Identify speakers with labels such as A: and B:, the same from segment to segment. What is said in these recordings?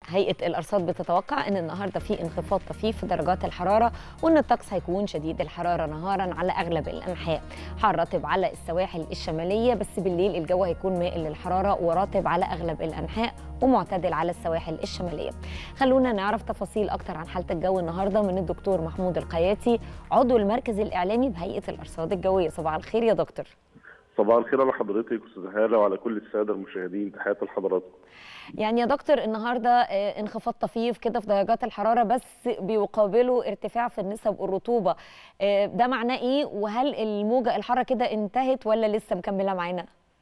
A: هيئة الأرصاد بتتوقع أن النهاردة في انخفاض طفيف في درجات الحرارة وأن الطقس هيكون شديد الحرارة نهارا على أغلب الأنحاء حار رطب على السواحل الشمالية بس بالليل الجو هيكون مائل للحرارة ورطب على أغلب الأنحاء ومعتدل على السواحل الشمالية خلونا نعرف تفاصيل أكتر عن حالة الجو النهاردة من الدكتور محمود القياتي عضو المركز الإعلامي بهيئة الأرصاد الجوية صباح الخير يا دكتور
B: صباح الخير على حضرتك استاذ هاله وعلى كل الساده المشاهدين تحياتي لحضراتكم
A: يعني يا دكتور النهارده آه، انخفاض طفيف كده في درجات الحراره بس بيقابله ارتفاع في النسب الرطوبه آه، ده معناه ايه وهل الموجه الحاره كده انتهت ولا لسه مكمله معانا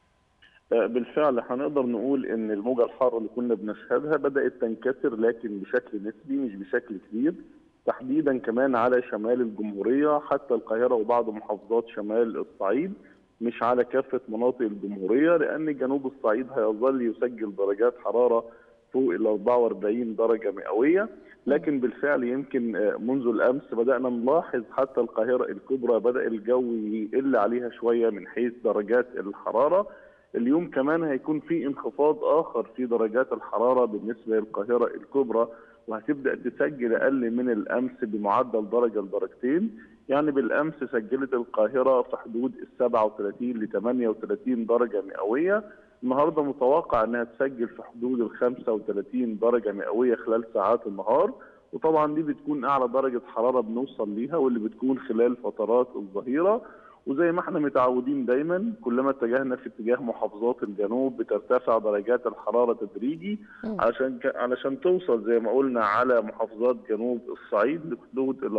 B: آه، بالفعل هنقدر نقول ان الموجه الحاره اللي كنا بنشهدها بدات تنكسر لكن بشكل نسبي مش بشكل كبير تحديدا كمان على شمال الجمهوريه حتى القاهره وبعض محافظات شمال الصعيد مش على كافه مناطق الجمهوريه لان جنوب الصعيد هيظل يسجل درجات حراره فوق ال 44 درجه مئويه لكن بالفعل يمكن آه، منذ الامس بدانا نلاحظ حتى القاهره الكبرى بدا الجو يقل عليها شويه من حيث درجات الحراره اليوم كمان هيكون في انخفاض اخر في درجات الحراره بالنسبه للقاهره الكبرى وهتبدا تسجل اقل من الامس بمعدل درجه لدرجتين يعني بالامس سجلت القاهره في حدود ال 37 ل 38 درجه مئويه النهارده متوقع انها تسجل في حدود ال 35 درجه مئويه خلال ساعات النهار وطبعا دي بتكون اعلى درجه حراره بنوصل ليها واللي بتكون خلال فترات الظهيره وزي ما احنا متعودين دايما كلما اتجهنا في اتجاه محافظات الجنوب بترتفع درجات الحراره تدريجي علشان ك... علشان توصل زي ما قلنا على محافظات جنوب الصعيد لحدود ال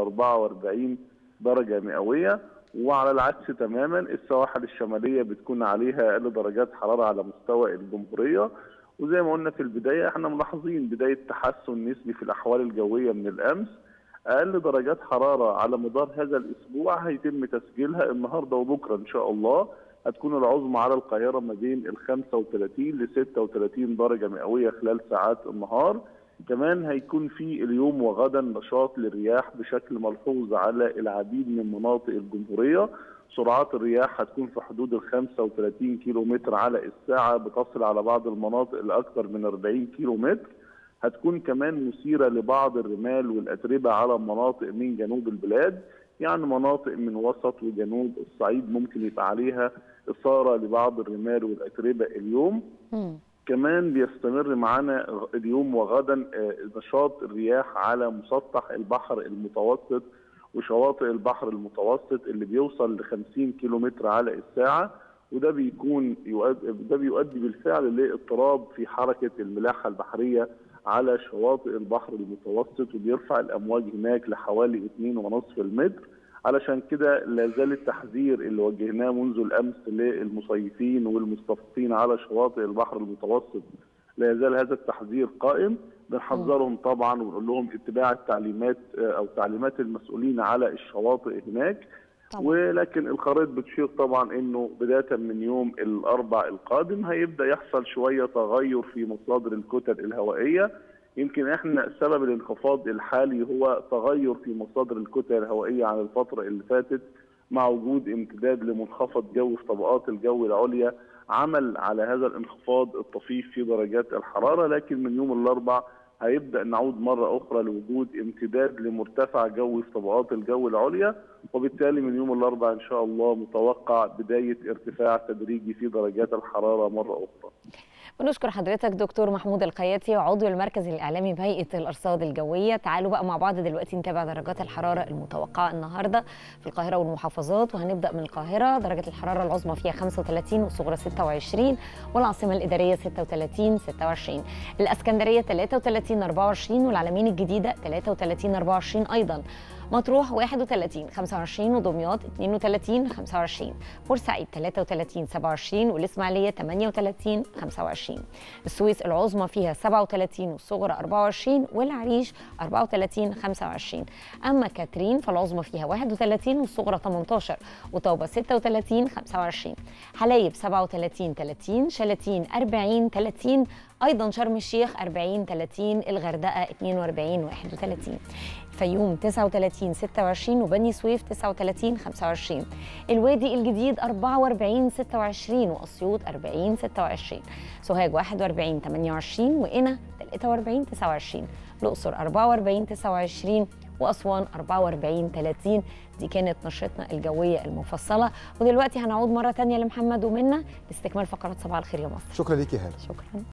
B: 44 درجه مئويه وعلى العكس تماما السواحل الشماليه بتكون عليها اقل درجات حراره على مستوى الجمهوريه وزي ما قلنا في البدايه احنا ملاحظين بدايه تحسن نسبي في الاحوال الجويه من الامس اقل درجات حراره على مدار هذا الاسبوع هيتم تسجيلها النهارده وبكره ان شاء الله هتكون العظمى على القاهره ما بين ال 35 ل 36 درجه مئويه خلال ساعات النهار كمان هيكون في اليوم وغدا نشاط للرياح بشكل ملحوظ على العديد من مناطق الجمهوريه سرعات الرياح هتكون في حدود ال 35 كيلو متر على الساعه بتصل على بعض المناطق لاكثر من 40 كيلو متر هتكون كمان مثيرة لبعض الرمال والأتربة على مناطق من جنوب البلاد يعني مناطق من وسط وجنوب الصعيد ممكن يبقى عليها إثارة لبعض الرمال والأتربة اليوم
A: مم.
B: كمان بيستمر معانا اليوم وغدا آه، نشاط الرياح على مسطح البحر المتوسط وشواطئ البحر المتوسط اللي بيوصل ل 50 كيلومتر على الساعة وده بيكون يؤدي ده بيؤدي بالفعل لاضطراب في حركة الملاحة البحرية على شواطئ البحر المتوسط وبيرفع الامواج هناك لحوالي 2.5 المتر علشان كده لا زال التحذير اللي وجهناه منذ الامس للمصيفين والمستفيضين على شواطئ البحر المتوسط لا يزال هذا التحذير قائم بنحذرهم طبعا ونقول لهم اتباع التعليمات آه، او تعليمات المسؤولين على الشواطئ هناك
A: طبعا.
B: ولكن الخرائط بتشير طبعا انه بدايه من يوم الاربع القادم هيبدا يحصل شويه تغير في مصادر الكتل الهوائيه يمكن احنا سبب الانخفاض الحالي هو تغير في مصادر الكتل الهوائيه عن الفتره اللي فاتت مع وجود امتداد لمنخفض جو في طبقات الجو العليا عمل على هذا الانخفاض الطفيف في درجات الحراره لكن من يوم الاربع هيبدا نعود مره اخرى لوجود امتداد لمرتفع جوي في طبقات الجو العليا وبالتالي من يوم الاربعاء ان شاء الله متوقع بدايه ارتفاع تدريجي في درجات الحراره مره اخرى.
A: بنشكر حضرتك دكتور محمود القياتي عضو المركز الإعلامي بهيئة الأرصاد الجوية تعالوا بقى مع بعض دلوقتي نتابع درجات الحرارة المتوقعة النهاردة في القاهرة والمحافظات وهنبدأ من القاهرة درجة الحرارة العظمى فيها 35 والصغرى 26 والعاصمة الإدارية 36 26 الإسكندرية 33 24 والعلمين الجديدة 33 24 أيضا مطروح 31 25 ودمياط 32 25 بورسعيد 33 27 والإسماعيلية 38 25 السويس العظمى فيها 37 والصغرى 24 والعريش 34 25 أما كاترين فالعظمى فيها 31 والصغرى 18 وطوبة 36 25 حلايب 37 30 شلاتين 40 30 ايضا شرم الشيخ 40 30 الغردقه 42 31 فيوم 39 39 26 وبني سويف 39 25 الوادي الجديد 44 26 واسيوط 40 26 سوهاج 41 28 وقنا 43 29 الاقصر 44 29 واسوان 44 30 دي كانت نشرتنا الجويه المفصله ودلوقتي هنعود مره تانية لمحمد ومنى لاستكمال فقرات صباح الخير يا مصر
C: شكرا ليك يا هاله
A: شكرا